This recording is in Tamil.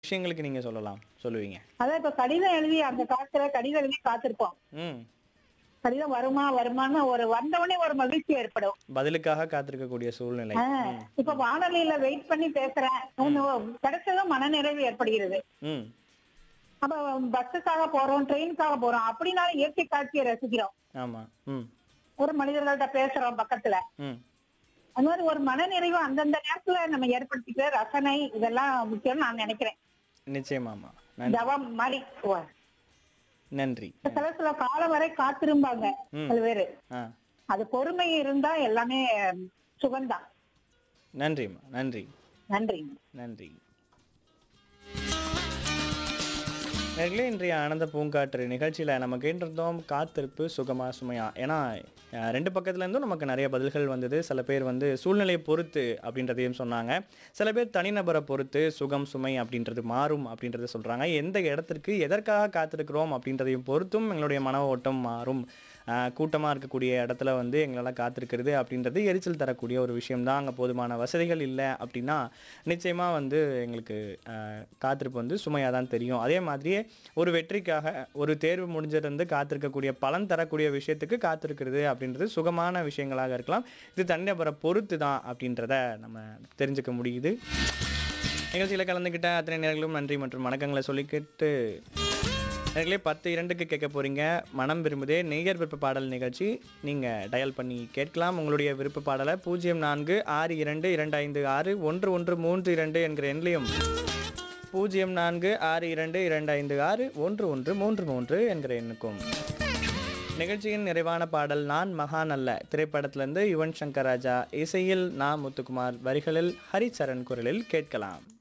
விஷயங்களுக்கு நீங்க சொல்லலாம் சொல்லுவீங்க அதான் இப்ப கடிதம் எழுதி அந்த காலத்துல கடிதம் எழுதி காத்திருப்போம் ம் கடிதம் வருமா வருமான்னு ஒரு வந்தவொடனே ஒரு மகிழ்ச்சி ஏற்படும் பதிலுக்காக காத்திருக்கக்கூடிய சூழ்நிலை ஆஹ், இப்ப வானொலியில வெயிட் பண்ணி பேசுறேன் ஒண்ணு கிடைச்சதும் மனநிறைவு ஏற்படுகிறது ம் அப்ப பஸ்ஸுக்காக போறோம் ட்ரெயினுக்காக போறோம் அப்படின்னாலும் இயற்கை காட்சியை ரசிக்கிறோம் ஆமா ம் ஒரு மனிதர்கள்ட்ட பேசுறோம் பக்கத்துல ம் அந்த மாதிரி ஒரு மனநிறைவு அந்தந்த நேரத்துல நம்ம ஏற்படுத்திக்கிற ரசனை இதெல்லாம் முக்கியம்னு நான் நினைக்கிறேன் நிச்சயமாமா நன்றி ஜவம் மாதிரி ஓ, நன்றி சில சில காலம் வரை காத்திரும்பாங்க ம். சில பேரு ஆ அது பொறுமை இருந்தா எல்லாமே சுகம்தான் நன்றிம்மா நன்றி நன்றி நன்றி நேர்களே இன்றைய ஆனந்த பூங்காற்று நிகழ்ச்சியில் நம்ம கேட்டிருந்தோம் காத்திருப்பு சுகமா சுமையா ஏன்னா அஹ், ரெண்டு பக்கத்துல இருந்தும் நமக்கு நிறைய பதில்கள் வந்தது சில பேர் வந்து சூழ்நிலையை பொறுத்து அப்படின்றதையும் சொன்னாங்க சில பேர் தனிநபரை பொறுத்து சுகம் சுமை அப்படின்றது மாறும் அப்படின்றத சொல்கிறாங்க எந்த இடத்திற்கு எதற்காக காத்திருக்கிறோம் அப்படின்றதையும் பொறுத்தும் எங்களுடைய மன ஓட்டம் மாறும் கூட்டமாக இருக்கக்கூடிய இடத்துல வந்து எங்களால் காத்திருக்கிறது அப்படின்றது எரிச்சல் தரக்கூடிய ஒரு விஷயம்தான் அங்கே போதுமான வசதிகள் இல்லை அப்படின்னா நிச்சயமாக வந்து எங்களுக்கு ஆஹ், காத்திருப்பு வந்து சுமையாக தான் தெரியும் அதே மாதிரியே ஒரு வெற்றிக்காக ஒரு தேர்வு முடிஞ்சிருந்து காத்திருக்கக்கூடிய பலன் தரக்கூடிய விஷயத்துக்கு காத்திருக்கிறது அப்படின்றது சுகமான விஷயங்களாக இருக்கலாம் இது தனிநபரை பொறுத்து தான் அப்படின்றத நம்ம தெரிஞ்சுக்க முடியுது நிகழ்ச்சியில் கலந்துக்கிட்ட அத்தனை நேர்களும் நன்றி மற்றும் வணக்கங்களை சொல்லிக்கிட்டு நேர்களே பத்து இரண்டுக்கு கேட்க போறீங்க மனம் விரும்புதே நேயர் விருப்ப பாடல் நிகழ்ச்சி நீங்கள் டயல் பண்ணி கேட்கலாம் உங்களுடைய விருப்ப பாடலை பூஜ்ஜியம் நான்கு ஆறு இரண்டு இரண்டு ஐந்து ஆறு ஒன்று ஒன்று மூன்று இரண்டு என்கிற எண்ணிலையும் பூஜ்ஜியம் நான்கு ஆறு இரண்டு இரண்டு ஐந்து ஆறு ஒன்று ஒன்று மூன்று மூன்று என்கிற எண்ணுக்கும் நிகழ்ச்சியின் நிறைவான பாடல் நான் மகான் அல்ல திரைப்படத்திலிருந்து யுவன் சங்கர் ராஜா இசையில் நா முத்துக்குமார் வரிகளில் ஹரிச்சரண் குரலில் கேட்கலாம்